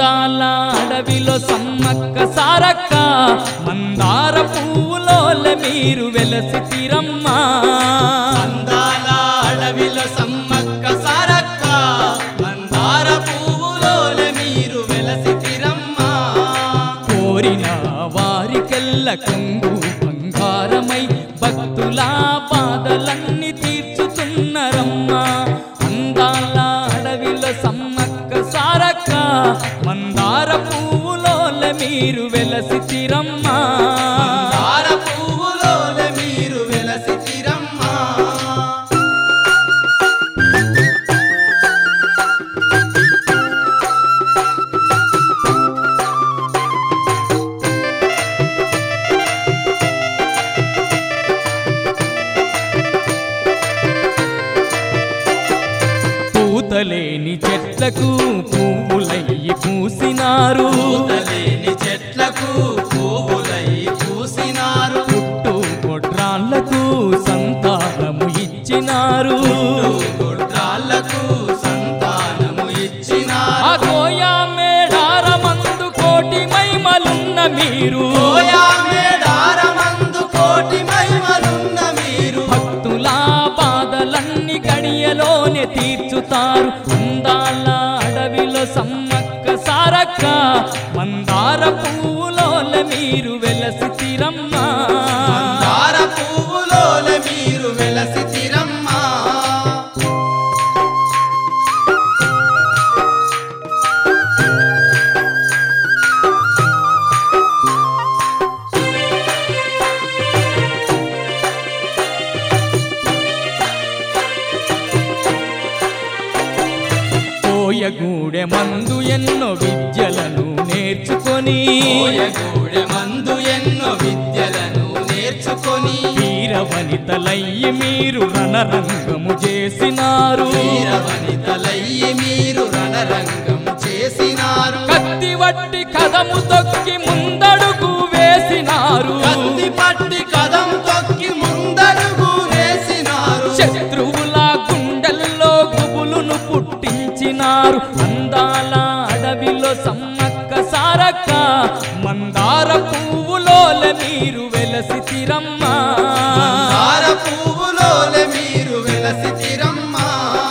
అందాల అడవిలో సమ్మక్క సారక్క మందార పువ్వులోల మీరు వెలసితిరమ్మా అందాల అడవిలో సమ్మక్క సారక్క మందార పువ్వులోల మీరు వెలసితిరమ్మా కోరిన వారికెల్ల కొంగు బంగారమై భక్తుల బాధలన్నీ తీర్చుతున్నరమ్మా అందాల అడవిలో సమ్మక్క సారక్క మందార పువ్వులోల మీరు వెలసితిరమ్మా మందార పువ్వులోల మీరు వెలసితిరమ్మా పూతలేని చెట్లకు పువ్వులయ్యి పూసినారు పూతలేని చెట్లకు పువ్వులై పూసినారు పుట్టు కొట్రాళ్లకు సంతానము ఇచ్చినారు గుడ్రాళ్లకు సంతానము ఆ ఇచ్చినారు కోయా మేడారమందు కోటి మైమలున్న మీరు ఓయా మేడారమందు కోటి మహిమలున్న మీరు భక్తుల బాధలన్నీ గడియలోనే తీర్చుతారు అందాల అడవిలో సమ్మక్క సారక్క మందార పువ్వులోల మీరు వెలసితిరమ్మా మందార పువ్వులోల మీరు వెలసితిరమ్మా కోయగూడె మందు ఎన్నో విద్యలను నేర్చుకొని ఓయగూడె మందు ఎన్నో విద్యలను నేర్చుకొని వీర వనితలయ్యి మీరు రణరంగము చేసినారు వీర వనితలయ్యి మీరు రణరంగం చేసినారు కత్తి వట్టి కదము తొక్కి ముందడుగు వేసినారు కత్తి పట్టి కదం తొక్కి ముందడుగు వేసినారు శత్రువుల గుండెల్లో గుబులును పుట్టించినారు అందాల అడవిలో సమ్మక్క సారక్క మందార పువ్వులోల మీరు వెలసితిరమ్మా మందార పువ్వులోల మీరు వెలసితిరమ్మా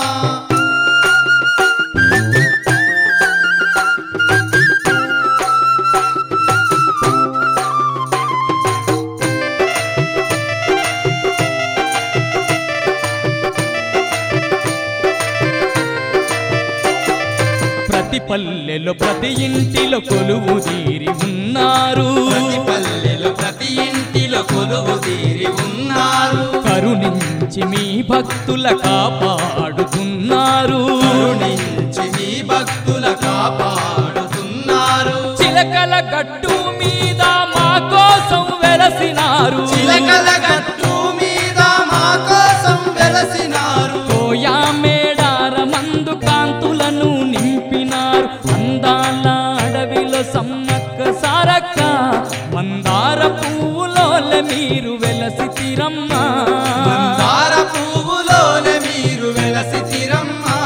ప్రతి పల్లెలో ప్రతి ఇంటిలో కొలువు తీరి ఉన్నారు ప్రతి పల్లెలో ప్రతి ఇంటిలో కొలువు తీరి ఉన్నారు కరుణించి మీ భక్తుల కాపాడుతున్నారు కరుణించి మీ భక్తుల కాపాడుతున్నారు చిలకల గట్టు మీద మా కోసం వెలసినారు చిలకల గట్టు మీద మా కోసం వెలసినారు కోయా మేడార మందు కాంతులను నింపినారు అందాల అడవిలో సమ్మక్క సారక్క మందార పువ్వులోల మీరు వెలసితిరమ్మా మందార పువ్వులోన మీరు వెలసితిరమ్మా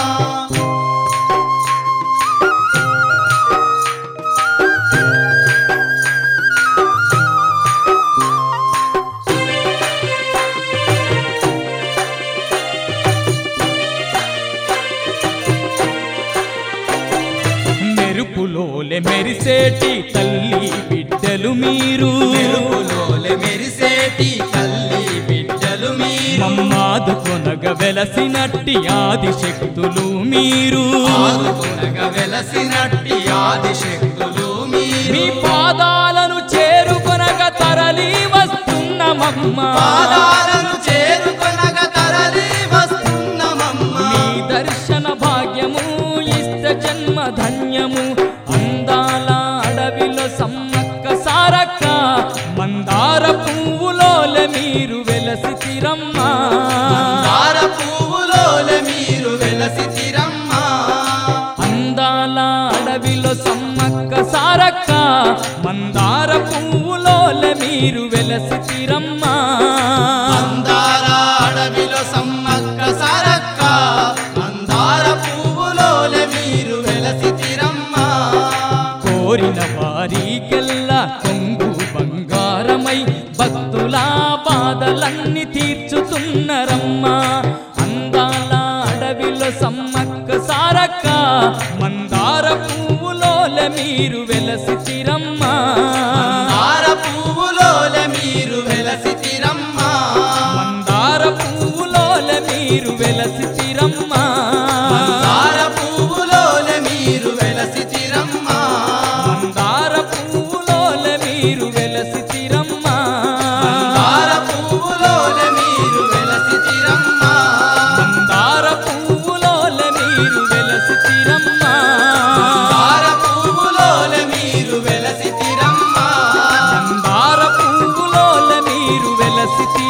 మెరుపులోలే మెరిసేటి తల్లి బిడ్డలు మీరు మెరుపులోలె మెరిసేటి తల్లి బిడ్డలు మీరు మమ్మాదు కొనగ వెలసినట్టి ఆది శక్తులు మీరు ఆదుకొనగ వెలసినట్టి ఆదిశక్తులు మీరు మీ పాదాలను చేరుకొనగ తరలి వస్తున్నమమ్మ పాదాలను చేరుకొనగ తరలి వస్తున్నమమ్మ మీ దర్శన భాగ్యము ఇష్ట జన్మ ధన్యము అందాల అడవిలో సమ్మక్క సారక్క మందార పువ్వులోల మీరు వెలసితిరమ్మా మందార పువ్వులోల మీరు వెలసితిరమ్మా అందాల అడవిలో సమ్మక్క సారక్క మందార పువ్వులోల మీరు వెలసితిరమ్మా అందార అడవిలో సమ్మక్క సారక్క అందార పువ్వులోల మీరు వెలసితిరమ్మా ఉన్నరమ్మా అందాల అడవిలో సమ్మక్క సారక్క మందార పువ్వులోల మీరు వెలసితిరమ్మా మందార పువ్వులోల మీరు వెలసితిరమ్మా మందార పువ్వులోల మీరు వెలసితిరమ్మా మందార పువ్వులోల మీరు వెలసితిరమ్మా మందార పువ్వులోల మీరు వెలసితిరమ్మా మందార పువ్వులోల మీరు వెలసితిరమ్మా మందార పువ్వులోల మీరు వెలసితిరమ్మా మందార పువ్వులోల మీరు వెలసితిరమ్మా మందార పువ్వులోల మీరు వెలసితి